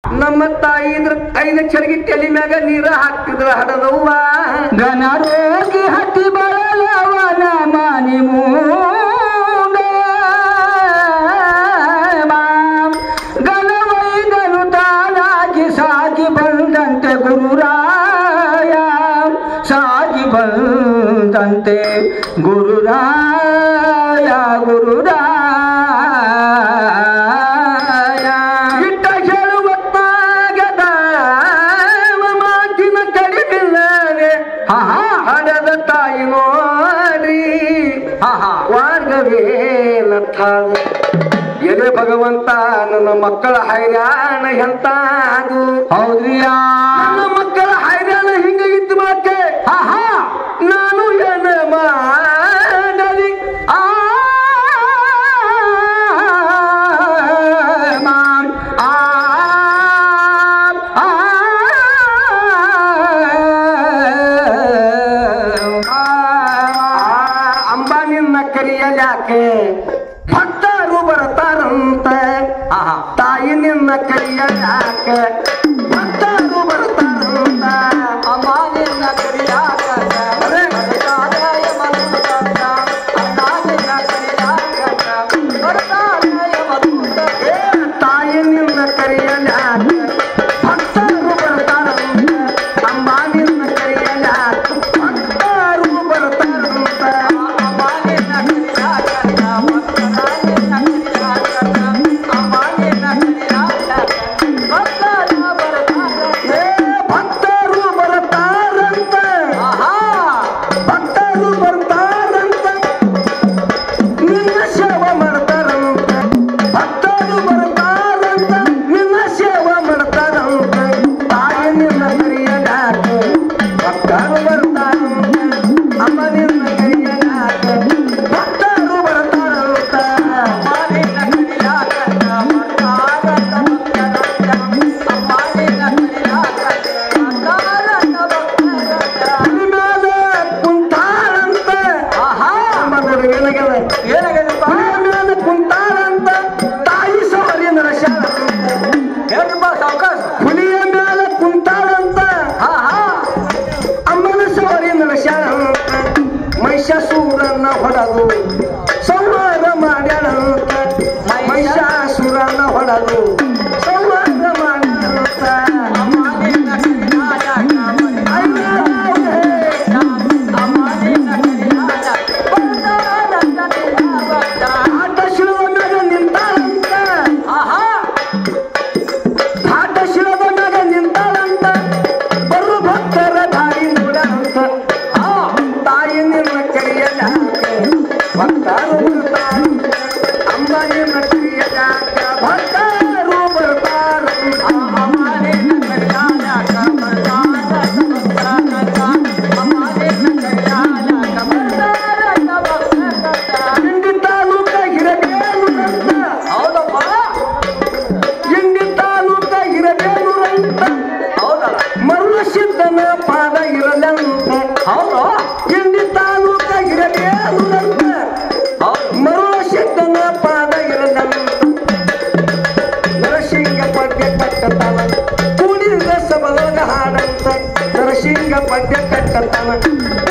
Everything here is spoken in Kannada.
ನಮ್ಮ ತಾಯಿ ಇದ್ರ ಐದ ಚರಗಿ ತಲೆ ಮ್ಯಾಗ ನೀರ ಹಾಕ್ತಿದ್ರ ಹಡದವ್ವ ಗನರೋಗಿ ಹಟ್ಟಿ ಬಳಲವನ ಮಾನಿ ಮೂಡ ಗನವೈದನು ತಾನಾಗಿ ಸಾಗಿ ಬಂದಂತೆ ಗುರುರಾಯ ಸಾಗಿ ಬಂದಂತೆ ಗುರುರಾಯ ಗುರುರಾಯ ಇಟ್ಟ ಹೇಳುವತ್ತಾಗದ ಮಾತಿನ ಕಡಿಮಿಲ್ಲದೆ ಹಾ ಹಾ ಹಡದ ತಾಯಿ ನೋಡ್ರಿ ಹಾ ಹಾ ಮಾರ್ಗವೇನಥ ಎಲೆ ಭಗವಂತ ನನ್ನ ಮಕ್ಕಳ ಹೈರಾಣ ಎಂತಾದು ಹೌದ್ರಿಯಾ ನನ್ನ ಮಕ್ಕಳ ಹೈರಾಣ ಹಿಂಗ ಇದ್ದು ಮಾಕೆ ಹಾ ಹಾ ನಾನು ಏನ ಮಾಡಲಿ ಆ ಮಾಮ್ ಆ ಆ ಆ, ಅಂಬ ನಿನ್ನ ಕರಿಯಲ್ಯಾಕೆ ಭಕ್ತರು ಬರ್ತಾರಂತ ಆಹಾ. ತಾಯಿ ನಿನ್ನ ಕರಿಯಲ್ಯಾಕೆ ಭಕ್ತರು ಬರ್ತಾರಂತ ಅಮಾನಿನ ಕರಿಯಾಕ ಅರೆ, ಕಾದಾಯ ಮನುಕಂದ ಅಣ್ಣಾನಿನ ಕರಿಯಾಕ ಬರ್ತಾಯ ಮನುಕಂದ ಏ, ತಾಯಿ ನಿನ್ನ ಕರಿಯಲ್ಯಾಕೆ ಭಕ್ತರು ಬರ್ತಾರಂತ ಅಂಬ ನಿನ್ನ ಕರಿಯಲ್ಯಾಕೆ ಭಕ್ತರು ಬರ್ತಾರಂತ ಅಮಾನಿನ ಕರಿಯಾಕ ಭಕ್ತರಾನಿನ ಕರಿಯಾಕ ಅಮಾನಿನ ಕರಿಯಾಕ ಬರ್ತಾಯ ಬರ್ತಾಯ ಏ, ಭಕ್ತರು ಬರ್ತಾರಂತ ಆಹಾ ಭಕ್ತರು ಬರ್ತಾರಂತ ನಿನ್ನ ಸೇವೆ ಮಾಡ್ತಾರಂತ ಭಕ್ತರು ಬರ್ತಾರಂತ ನಿನ್ನ ಸೇವೆ ಮಾಡ್ತಾರಂತ ತಾಯಿ ನಿನ್ನ ಕರಿಯಲಾಕ ಭಕ್ತರು ಬರ್ತಾರಂತ ಅಮ್ಮ ನಿನ್ನ ಕರಿಯಲಾಕ ಭಕ್ತರು ಬರ್ತಾರಂತ ಅಮಾನಿನ ಕರಿಯಾಕ ಬರ್ತಾರಂತ ಭಕ್ತರಂತ ಅಮಾನಿನ ಕರಿಯಾಕ ಬರ್ತಾರಂತ ಭಕ್ತರಂತ ಮೇಲೆ ಕುಂತಾರಂತ ಆಹಾ ಅಮ್ಮ ನೋಡಿ ಏನಾಗ್ಯದ ಏನಾಗದಪ್ಪ ಮೇಲೆ ಕುಂತಾರಂತ ತಾಯಿ ಸವರಿ ನರಸ್ಯಾಳ ಹೇಳ್ರಪ್ಪ ಸಾವಕಾಶ ಹುಲಿಯ ಮೇಲೆ ಕುಂತಾಳಂತ ಹಾ ಹಾ ಅಮ್ಮನ ಸವರಿ ನರಸ್ಯಾಳಂತ ಮಹಿಷಾಸುರನ್ನ ಹೊಡೆದು ಸಂಹಾರ ಮಾಡ್ಯಾಳಂತ ಮಹಿಷಾಸುರನ್ನ ಹೊಡೆದು ಸಂಹಾರ ಮಾಡ್ಯಾಳಂತ ಅಮಾನಿನ ಕರಿಯಾಕ ಅಮಾನಿನ ಕರಿಯಾಕ ಬರ್ತಾರಂತ ಭಕ್ತ ಆಟ ಶಿಲದ ಮ್ಯಾಗ ನಿಂತಾಳಂತ ಆಹಾ ಆಟ ಶಿಲದ ಮ್ಯಾಗ ನಿಂತಾಳಂತ ಬರು ಭಕ್ತರ ದಾರಿ ನೋಡಂತ ಆ ತಾಯಿ ನಿನ್ನ ಕರಿಯಲ್ಲ ಭಕ್ತರು ಬರ್ತಾರಂತ ಅಮ್ಮ ನಿನ್ನ ಕರಿಯಲಾಕ ಭಕ್ತರು ಬರ್ತಾರಂತ ಅಮಾನಿನ ಕರಿಯಾಕ ಬರ್ತಾರಂತ ಭಕ್ತ ಅಮಾನಿನ ಕರಿಯಾಕ ಬರ್ತಾರಂತ ಭಕ್ತ ಇಂಡಿ ತಾಲೂಕ ಹಿರಬೇಲೂರಂತ ಹೌದಪ್ಪ ಇಂಡಿ ತಾಲೂಕ ಹಿರಬೇಲೂರಂತ ಹೌದಲ್ಲ ಮರುಳ ಸಿದ್ಧನ ಪಾದ ಇರಲಂತ ಹೌದು ಇಂಡಿ ತಾಲೂಕ ಹಿರಬೇಲೂರಂತ ಹೌದು ಮರುಳ ಸಿದ್ಧನ ಪಾದ ಇರಲಂತ ನರಸಿಂಗ ಪದ್ಯ ಕಟ್ಟತನ ಕೂಡಿದ ಸಬಲಗ ಹಾಡಂತ ನರಸಿಂಗ ಪದ್ಯ ಕಟ್ಟತನ